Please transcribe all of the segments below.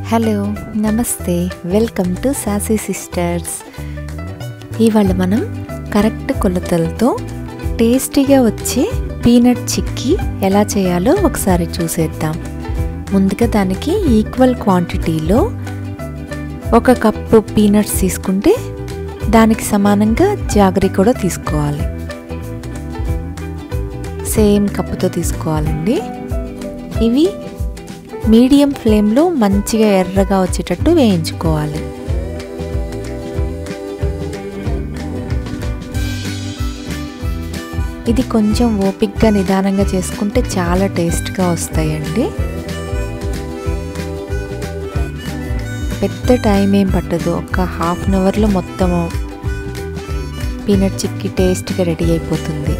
hello నమస్తే welcome to sassy sisters ఇవాళ మనం కరెక్ట్ కొలతలతో టేస్టీగా వచ్చే పీనట్ చిక్కీ ఎలా చేయాలో ఒకసారి చూసేద్దాం ముందుగా దానికి ఈక్వల్ క్వాంటిటీలో ఒక కప్పు పీనట్స్ తీసుకుంటే దానికి సమానంగా జాగరి కూడా తీసుకోవాలి సేమ్ కప్పుతో తీసుకోవాలండి ఇవి మీడియం ఫ్లేమ్లో మంచిగా ఎర్రగా వచ్చేటట్టు వేయించుకోవాలి ఇది కొంచెం ఓపిక్గా నిదానంగా చేసుకుంటే చాలా టేస్ట్గా వస్తాయండి పెద్ద టైం ఏం పట్టదు ఒక హాఫ్ అన్ అవర్లో మొత్తము పీనట్ చిక్కీ టేస్ట్గా రెడీ అయిపోతుంది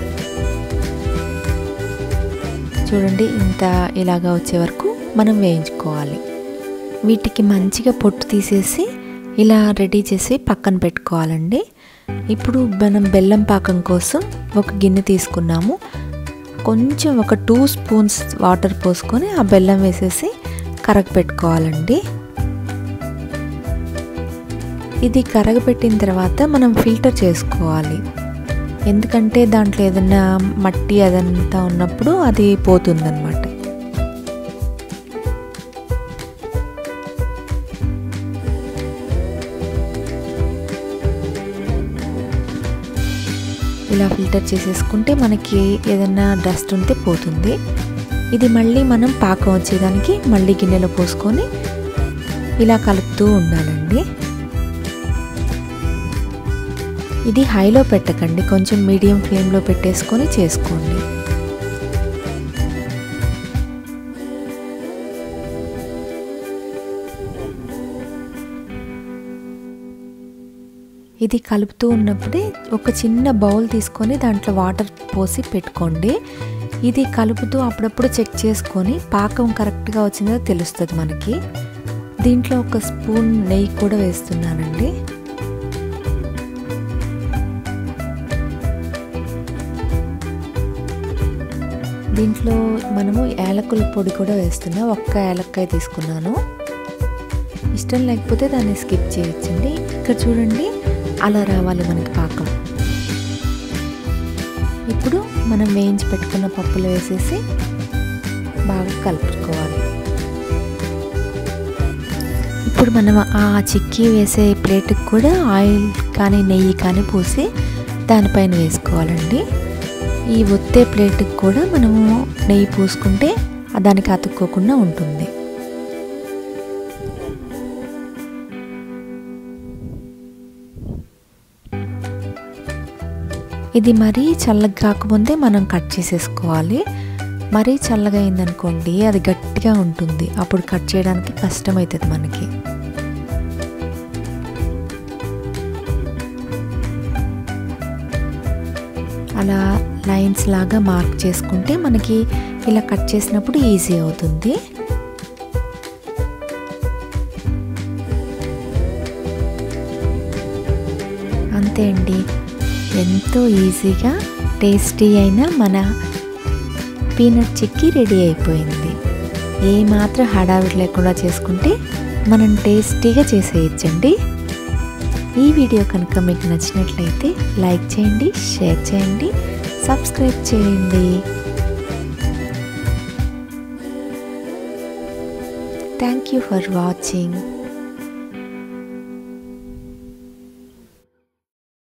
చూడండి ఇంత ఇలాగా వచ్చే వరకు మనం వేయించుకోవాలి వీటికి మంచిగా పొట్టు తీసేసి ఇలా రెడీ చేసి పక్కన పెట్టుకోవాలండి ఇప్పుడు మనం బెల్లం పాకం కోసం ఒక గిన్నె తీసుకున్నాము కొంచెం ఒక టూ స్పూన్స్ వాటర్ పోసుకొని ఆ బెల్లం వేసేసి కరగపెట్టుకోవాలండి ఇది కరగపెట్టిన తర్వాత మనం ఫిల్టర్ చేసుకోవాలి ఎందుకంటే దాంట్లో ఏదైనా మట్టి అదంతా ఉన్నప్పుడు అది పోతుందన్నమాట ఇలా ఫిల్టర్ చేసేసుకుంటే మనకి ఏదైనా డస్ట్ ఉంటే పోతుంది ఇది మళ్ళీ మనం పాకం వచ్చేదానికి మళ్ళీ గిన్నెలో పోసుకొని ఇలా కలుపుతూ ఉండాలండి ఇది హైలో పెట్టకండి కొంచెం మీడియం ఫ్లేమ్లో పెట్టేసుకొని చేసుకోండి ఇది కలుపుతూ ఉన్నప్పుడే ఒక చిన్న బౌల్ తీసుకొని దాంట్లో వాటర్ పోసి పెట్టుకోండి ఇది కలుపుతూ అప్పుడప్పుడు చెక్ చేసుకొని పాకం కరెక్ట్గా వచ్చిందో తెలుస్తుంది మనకి దీంట్లో ఒక స్పూన్ నెయ్యి కూడా వేస్తున్నానండి దీంట్లో మనము యాలకుల పొడి కూడా వేస్తున్నా ఒక్క యాలక్కాయ తీసుకున్నాను ఇష్టం లేకపోతే దాన్ని స్కిప్ చేయొచ్చండి ఇక్కడ చూడండి అలా రావాలి మనకి పాకం ఇప్పుడు మనం వేయించి పెట్టుకున్న పప్పులు వేసేసి బాగా కలుపుకోవాలి ఇప్పుడు మనం ఆ చిక్కీ వేసే ప్లేట్కి కూడా ఆయిల్ కానీ నెయ్యి కానీ పూసి దానిపైన వేసుకోవాలండి ఈ ఒత్తే ప్లేట్కి కూడా మనము నెయ్యి పూసుకుంటే దానికి అతుక్కోకుండా ఉంటుంది ఇది మరీ చల్లగా కాకముందే మనం కట్ చేసేసుకోవాలి మరీ చల్లగా అయిందనుకోండి అది గట్టిగా ఉంటుంది అప్పుడు కట్ చేయడానికి కష్టమవుతుంది మనకి అలా లైన్స్ లాగా మార్క్ చేసుకుంటే మనకి ఇలా కట్ చేసినప్పుడు ఈజీ అవుతుంది అంతే అండి ఎంతో ఈజీగా టేస్టీ అయిన మన పీనట్ చిక్కీ రెడీ అయిపోయింది ఏ మాత్రం హడావిడి లేకుండా చేసుకుంటే మనం టేస్టీగా చేసేయచ్చండి ఈ వీడియో కనుక మీకు నచ్చినట్లయితే లైక్ చేయండి షేర్ చేయండి సబ్స్క్రైబ్ చేయండి థ్యాంక్ యూ ఫర్ వాచింగ్